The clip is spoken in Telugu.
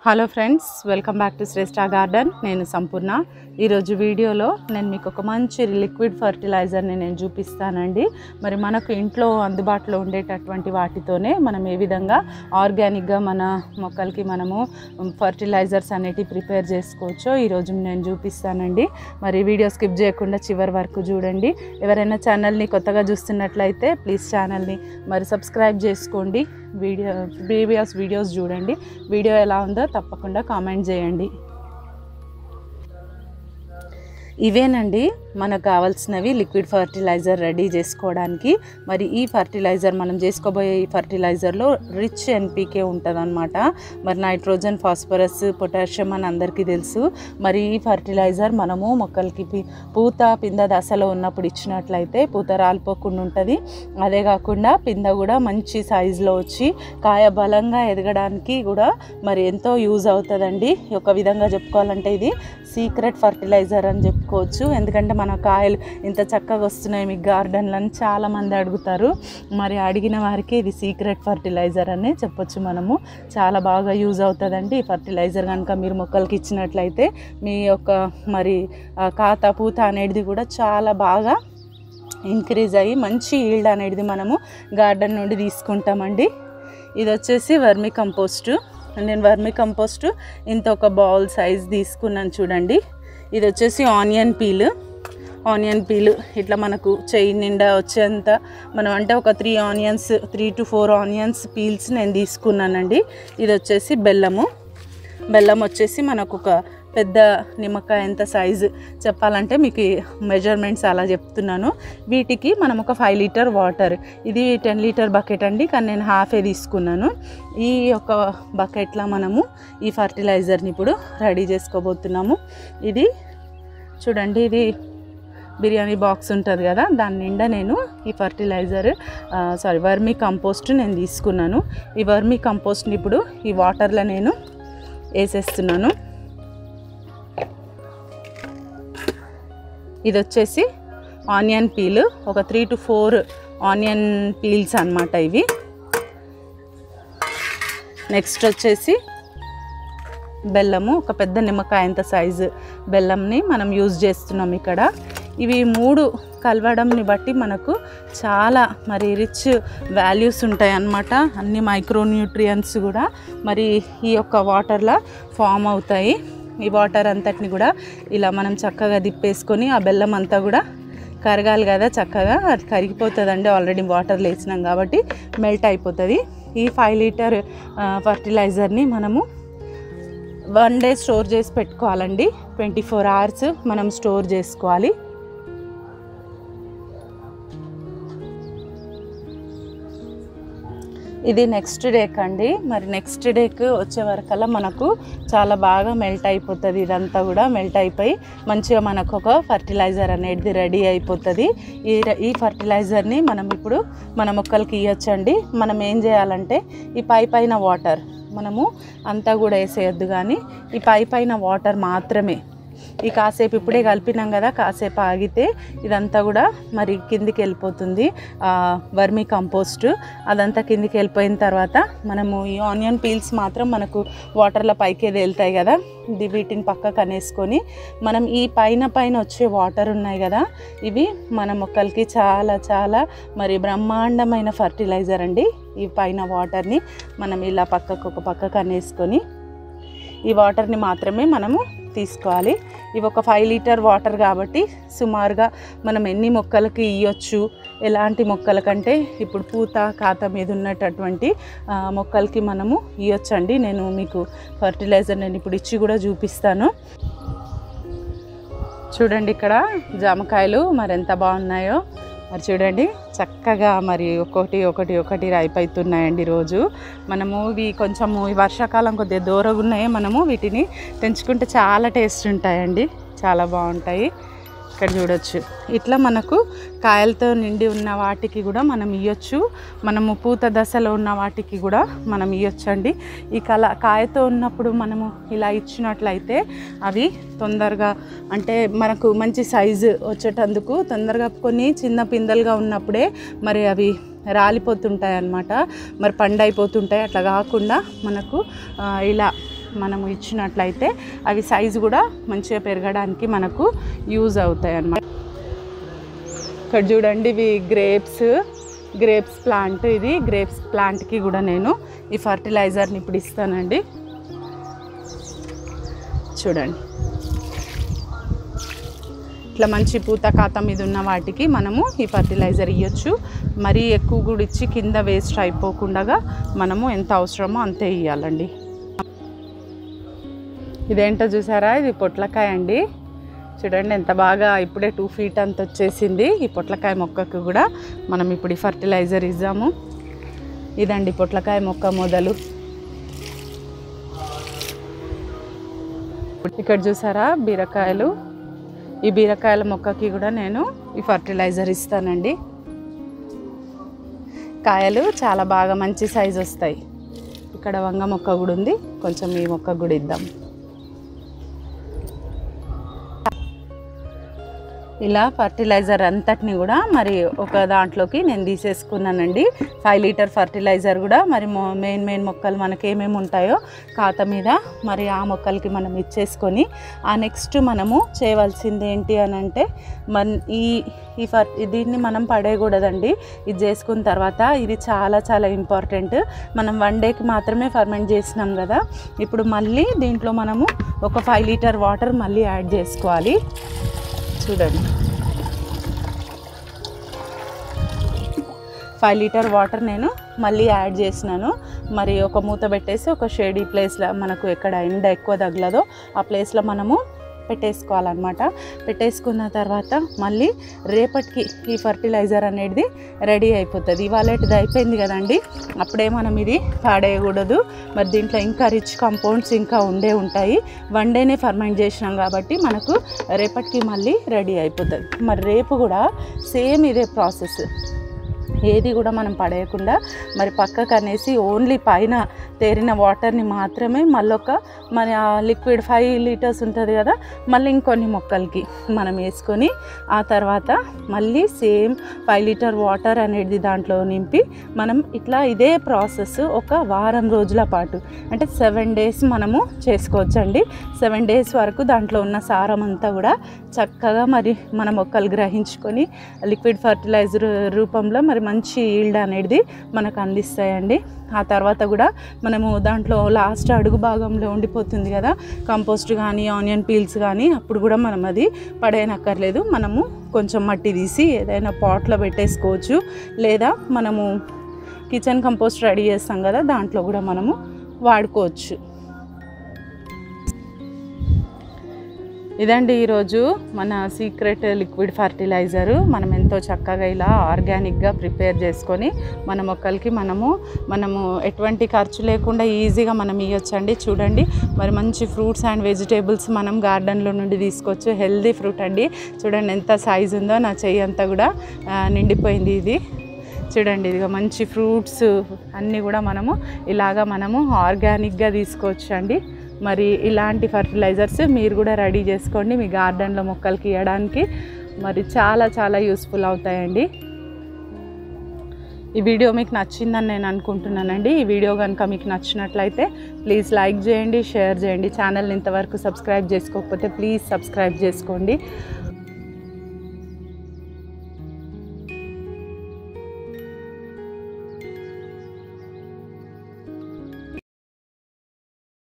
hello friends welcome back to Shreshta garden నేను సంపూర్ణ ఈరోజు వీడియోలో నేను మీకు ఒక మంచి లిక్విడ్ ఫర్టిలైజర్ని నేను చూపిస్తానండి మరి మనకు ఇంట్లో అందుబాటులో ఉండేటటువంటి వాటితోనే మనం ఏ విధంగా ఆర్గానిక్గా మన మొక్కలకి మనము ఫర్టిలైజర్స్ అనేటివి ప్రిపేర్ చేసుకోవచ్చో ఈరోజు నేను చూపిస్తానండి మరి వీడియో స్కిప్ చేయకుండా చివరి వరకు చూడండి ఎవరైనా ఛానల్ని కొత్తగా చూస్తున్నట్లయితే ప్లీజ్ ఛానల్ని మరి సబ్స్క్రైబ్ చేసుకోండి వీడియో ప్రీవియస్ వీడియోస్ చూడండి వీడియో ఎలా ఉందో తప్పకుండా కామెంట్ చేయండి ఇవేనండి మనకు కావాల్సినవి లిక్విడ్ ఫర్టిలైజర్ రెడీ చేసుకోవడానికి మరి ఈ ఫర్టిలైజర్ మనం చేసుకోబోయే ఈ ఫర్టిలైజర్లో రిచ్ ఎన్పికే ఉంటుందన్నమాట మరి నైట్రోజన్ ఫాస్ఫరస్ పొటాషియం అని అందరికీ తెలుసు మరి ఈ ఫర్టిలైజర్ మనము మొక్కలకి పి- పూత పింద దశలో ఉన్నప్పుడు ఇచ్చినట్లయితే పూత రాలిపోకుండా ఉంటుంది అదే కాకుండా పింద కూడా మంచి సైజులో వచ్చి కాయ బలంగా ఎదగడానికి కూడా మరి ఎంతో యూజ్ అవుతుందండి ఒక విధంగా చెప్పుకోవాలంటే ఇది సీక్రెట్ ఫర్టిలైజర్ అని చెప్పుకోవచ్చు ఎందుకంటే మన కాయలు ఇంత చక్కగా వస్తున్నాయి మీ గార్డెన్లో అని చాలామంది అడుగుతారు మరి అడిగిన వారికి ఇది సీక్రెట్ ఫర్టిలైజర్ అని చెప్పొచ్చు మనము చాలా బాగా యూజ్ అవుతుందండి ఈ ఫర్టిలైజర్ కనుక మీరు మొక్కలకి ఇచ్చినట్లయితే మీ యొక్క మరి ఆ కాత పూత అనేది కూడా చాలా బాగా ఇంక్రీజ్ అయ్యి మంచి ఈల్డ్ అనేది మనము గార్డెన్ నుండి తీసుకుంటామండి ఇది వచ్చేసి వర్మి కంపోస్టు నేను వర్మి కంపోస్టు ఇంత ఒక బౌల్ సైజ్ తీసుకున్నాను చూడండి ఇది వచ్చేసి ఆనియన్ పీల్ ఆనియన్ పీల్ ఇట్లా మనకు చెయ్యి నిండా వచ్చేంత మనం అంటే ఒక three onions three to four onions peels నేను తీసుకున్నానండి ఇది వచ్చేసి బెల్లము బెల్లం వచ్చేసి మనకు ఒక పెద్ద నిమ్మకాయ ఎంత సైజు చెప్పాలంటే మీకు మెజర్మెంట్స్ అలా చెప్తున్నాను వీటికి మనం ఒక ఫైవ్ లీటర్ వాటర్ ఇది టెన్ లీటర్ బకెట్ అండి కానీ నేను హాఫే తీసుకున్నాను ఈ యొక్క బకెట్లో మనము ఈ ఫర్టిలైజర్ని ఇప్పుడు రెడీ చేసుకోబోతున్నాము ఇది చూడండి ఇది బిర్యానీ బాక్స్ ఉంటుంది కదా దాని నిండా నేను ఈ ఫర్టిలైజర్ సారీ వర్మీ కంపోస్ట్ నేను తీసుకున్నాను ఈ వర్మీ కంపోస్ట్ని ఇప్పుడు ఈ వాటర్లో నేను వేసేస్తున్నాను ఇది వచ్చేసి ఆనియన్ పీల్ ఒక three to four onion peels అన్నమాట ఇవి నెక్స్ట్ వచ్చేసి బెల్లము ఒక పెద్ద నిమ్మకాయ అంత సైజు బెల్లంని మనం యూజ్ చేస్తున్నాం ఇక్కడ ఇవి మూడు కలవడంని బట్టి మనకు చాలా మరి రిచ్ వాల్యూస్ ఉంటాయి అన్నమాట అన్ని మైక్రోన్యూట్రియంట్స్ కూడా మరి ఈ యొక్క వాటర్లో ఫామ్ అవుతాయి ఈ వాటర్ అంతటిని కూడా ఇలా మనం చక్కగా దిప్పేసుకొని ఆ బెల్లం అంతా కూడా కరగాలి కదా చక్కగా అది కరిగిపోతుందండి ఆల్రెడీ వాటర్ వేసినాం కాబట్టి మెల్ట్ అయిపోతుంది ఈ ఫైవ్ లీటర్ ఫర్టిలైజర్ని మనము వన్ డే స్టోర్ చేసి పెట్టుకోవాలండి ట్వంటీ ఫోర్ అవర్స్ మనం స్టోర్ చేసుకోవాలి ఇది నెక్స్ట్ డేక్ అండి మరి నెక్స్ట్ డేకి వచ్చే వరకల్లా మనకు చాలా బాగా మెల్ట్ అయిపోతుంది ఇదంతా కూడా మెల్ట్ అయిపోయి మంచిగా మనకు ఒక ఫర్టిలైజర్ అనేది రెడీ అయిపోతుంది ఈ ఈ ఫర్టిలైజర్ని మనం ఇప్పుడు మన మొక్కలకి ఇవ్వచ్చండి మనం ఏం చేయాలంటే ఈ పై పైన వాటర్ మనము అంతా కూడా వేసేయద్దు కానీ ఈ పై పైన వాటర్ మాత్రమే ఈ కాసేపు ఇప్పుడే కలిపినాం కదా కాసేపు ఆగితే ఇదంతా కూడా మరి కిందికి వెళ్ళిపోతుంది ఆ, వర్మీ కంపోస్ట్ అదంతా కిందికి వెళ్ళిపోయిన తర్వాత మనము ఈ ఆనియన్ పీల్స్ మాత్రం మనకు వాటర్లో పైకి వెళ్తాయి కదా ఇది వీటిని పక్కకు అనేసుకొని మనం ఈ పైన పైన వచ్చే వాటర్ ఉన్నాయి కదా ఇవి మన మొక్కలకి చాలా చాలా మరి బ్రహ్మాండమైన ఫర్టిలైజర్ అండి ఈ పైన వాటర్ని మనం ఇలా పక్కకు ఒక పక్కకు అనేసుకొని ఈ వాటర్ని మాత్రమే మనము తీసుకోవాలి ఇవి ఒక ఫైవ్ లీటర్ వాటర్ కాబట్టి సుమారుగా మనం ఎన్ని మొక్కలకి ఇవ్వచ్చు ఎలాంటి మొక్కలకంటే ఇప్పుడు పూత కాత మీద ఉన్నటటువంటి ఆ, మొక్కలకి మనము ఇవ్వచ్చండి నేను మీకు ఫర్టిలైజర్ నేను ఇప్పుడు ఇచ్చి కూడా చూపిస్తాను చూడండి ఇక్కడ జామకాయలు మరి ఎంత బాగున్నాయో మరి చూడండి చక్కగా మరి ఒకటి ఒకటి ఒకటి రైప్ అవుతున్నాయండి రోజు మనము ఇవి కొంచెము ఈ వర్షాకాలం కొద్దిగా దూరంగా ఉన్నాయి మనము వీటిని తెంచుకుంటే చాలా టేస్ట్ ఉంటాయండి చాలా బాగుంటాయి ఇక్కడ చూడొచ్చు ఇట్లా మనకు కాయలతో నిండి ఉన్న వాటికి కూడా మనం ఇవ్వచ్చు మనము పూత దశలో ఉన్న వాటికి కూడా మనం ఇవ్వచ్చండి ఈ కల కాయతో ఉన్నప్పుడు మనము ఇలా ఇచ్చినట్లయితే అవి తొందరగా అంటే మనకు మంచి సైజు వచ్చేటందుకు తొందరగా కొన్ని చిన్న పిందెలుగా ఉన్నప్పుడే మరి అవి రాలిపోతుంటాయి అన్నమాట మరి పండు అయిపోతుంటాయి అట్లా కాకుండా మనకు ఆ, ఇలా మనము ఇచ్చినట్లయితే అవి సైజు కూడా మంచిగా పెరగడానికి మనకు యూజ్ అవుతాయి అన్నమాట ఇక్కడ చూడండి ఇవి గ్రేప్స్ గ్రేప్స్ ప్లాంట్ ఇది గ్రేప్స్ ప్లాంట్కి కూడా నేను ఈ ఫర్టిలైజర్ని ఇప్పుడు ఇస్తానండి చూడండి ఇట్లా మంచి పూత కాత మీద ఉన్న వాటికి మనము ఈ ఫర్టిలైజర్ ఇవ్వచ్చు మరీ ఎక్కువ కూడా ఇచ్చి కింద వేస్ట్ అయిపోకుండా మనము ఎంత అవసరమో అంతే ఇవ్వాలండి ఇదేంటో చూసారా ఇది పొట్లకాయ అండి చూడండి ఎంత బాగా ఇప్పుడే టూ ఫీట్ అంత వచ్చేసింది ఈ పొట్లకాయ మొక్కకు కూడా మనం ఇప్పుడు ఈ ఫర్టిలైజర్ ఇద్దాము ఇదండి పొట్లకాయ మొక్క మొదలు ఇక్కడ చూసారా బీరకాయలు ఈ బీరకాయల మొక్కకి కూడా నేను ఈ ఫర్టిలైజర్ ఇస్తానండి కాయలు చాలా బాగా మంచి సైజు వస్తాయి ఇక్కడ వంగ మొక్క కూడా ఉంది కొంచెం ఈ మొక్క కూడా ఇద్దాం ఇలా ఫర్టిలైజర్ అంతటిని కూడా మరి ఒక దాంట్లోకి నేను తీసేసుకున్నానండి ఫైవ్ లీటర్ ఫర్టిలైజర్ కూడా మరి మొ- మెయిన్ మెయిన్ మొక్కలు మనకి ఏమేమి ఉంటాయో ఖాత మీద మరి ఆ మొక్కలకి మనం ఇచ్చేసుకొని ఆ నెక్స్ట్ మనము చేయవలసింది ఏంటి అని అంటే మన ఈ ఈ ఫర్ దీన్ని మనం పడేయకూడదండి ఇది చేసుకున్న తర్వాత ఇది చాలా చాలా ఇంపార్టెంట్ మనం వన్ డేకి మాత్రమే ఫర్మెంట్ చేసినాం కదా ఇప్పుడు మళ్ళీ దీంట్లో మనము ఒక ఫైవ్ లీటర్ వాటర్ మళ్ళీ యాడ్ చేసుకోవాలి చూడండి ఫైవ్ లీటర్ వాటర్ నేను మళ్ళీ యాడ్ చేసినాను మరి ఒక మూత పెట్టేసి ఒక షేడీ ప్లేస్లో మనకు ఎక్కడ ఎండ ఎక్కువ తగలదో ఆ ప్లేస్లో మనము పెట్టేసుకోవాలన్నమాట పెట్టేసుకున్న తర్వాత మళ్ళీ రేపటికి ఈ ఫర్టిలైజర్ అనేది రెడీ అయిపోతుంది ఇవాళటిది అయిపోయింది కదండి అప్పుడే మనం ఇది పాడేయకూడదు మరి దీంట్లో ఇంకా రిచ్ కాంపౌండ్స్ ఇంకా ఉండే ఉంటాయి వన్ డేనే ఫర్మెంట్ చేసినాం కాబట్టి మనకు రేపటికి మళ్ళీ రెడీ అయిపోతుంది మరి రేపు కూడా సేమ్ ఇదే ప్రాసెస్ ఏది కూడా మనం పడేయకుండా మరి పక్కకు అనేసి ఓన్లీ పైన తేరిన వాటర్ని మాత్రమే మళ్ళొక మన లిక్విడ్ ఫైవ్ లీటర్స్ ఉంటుంది కదా మళ్ళీ ఇంకొన్ని మొక్కలకి మనం వేసుకొని ఆ తర్వాత మళ్ళీ సేమ్ ఫైవ్ లీటర్ వాటర్ అనేది దాంట్లో నింపి మనం ఇట్లా ఇదే ప్రాసెస్ ఒక వారం రోజుల పాటు అంటే సెవెన్ డేస్ మనము చేసుకోవచ్చండి సెవెన్ డేస్ వరకు దాంట్లో ఉన్న సారం అంతా కూడా చక్కగా మరి మన మొక్కలు గ్రహించుకొని లిక్విడ్ ఫర్టిలైజర్ రూపంలో మరి మంచి ఈల్డ్ అనేది మనకు అందిస్తాయండి ఆ తర్వాత కూడా మనము దాంట్లో లాస్ట్ అడుగు భాగంలో ఉండిపోతుంది కదా కంపోస్ట్ కానీ ఆనియన్ పీల్స్ కానీ అప్పుడు కూడా మనం అది పడేయనక్కర్లేదు మనము కొంచెం మట్టి తీసి ఏదైనా పాట్లో పెట్టేసుకోవచ్చు లేదా మనము కిచెన్ కంపోస్ట్ రెడీ చేస్తాం కదా దాంట్లో కూడా మనము వాడుకోవచ్చు ఇదండి ఈరోజు మన సీక్రెట్ లిక్విడ్ ఫర్టిలైజరు మనం ఎంతో చక్కగా ఇలా ఆర్గానిక్గా ప్రిపేర్ చేసుకొని మన మొక్కలకి మనము మనము ఎటువంటి ఖర్చు లేకుండా ఈజీగా మనం ఇవ్వచ్చండి చూడండి మరి మంచి ఫ్రూట్స్ అండ్ వెజిటేబుల్స్ మనం గార్డెన్లో నుండి తీసుకోవచ్చు హెల్దీ ఫ్రూట్ అండి చూడండి ఎంత సైజు ఉందో నా చెయ్యి అంతా కూడా ఆ, నిండిపోయింది ఇది చూడండి ఇదిగో మంచి ఫ్రూట్స్ అన్నీ కూడా మనము ఇలాగా మనము ఆర్గానిక్గా తీసుకోవచ్చు అండి మరి ఇలాంటి ఫర్టిలైజర్స్ మీరు కూడా రెడీ చేసుకోండి మీ గార్డెన్లో మొక్కలకి ఇవ్వడానికి మరి చాలా చాలా యూస్ఫుల్ అవుతాయండి ఈ వీడియో మీకు నచ్చిందని నేను అనుకుంటున్నానండి ఈ వీడియో కనుక మీకు నచ్చినట్లయితే ప్లీజ్ లైక్ చేయండి షేర్ చేయండి ఛానల్ని ఇంతవరకు సబ్స్క్రైబ్ చేసుకోకపోతే ప్లీజ్ సబ్స్క్రైబ్ చేసుకోండి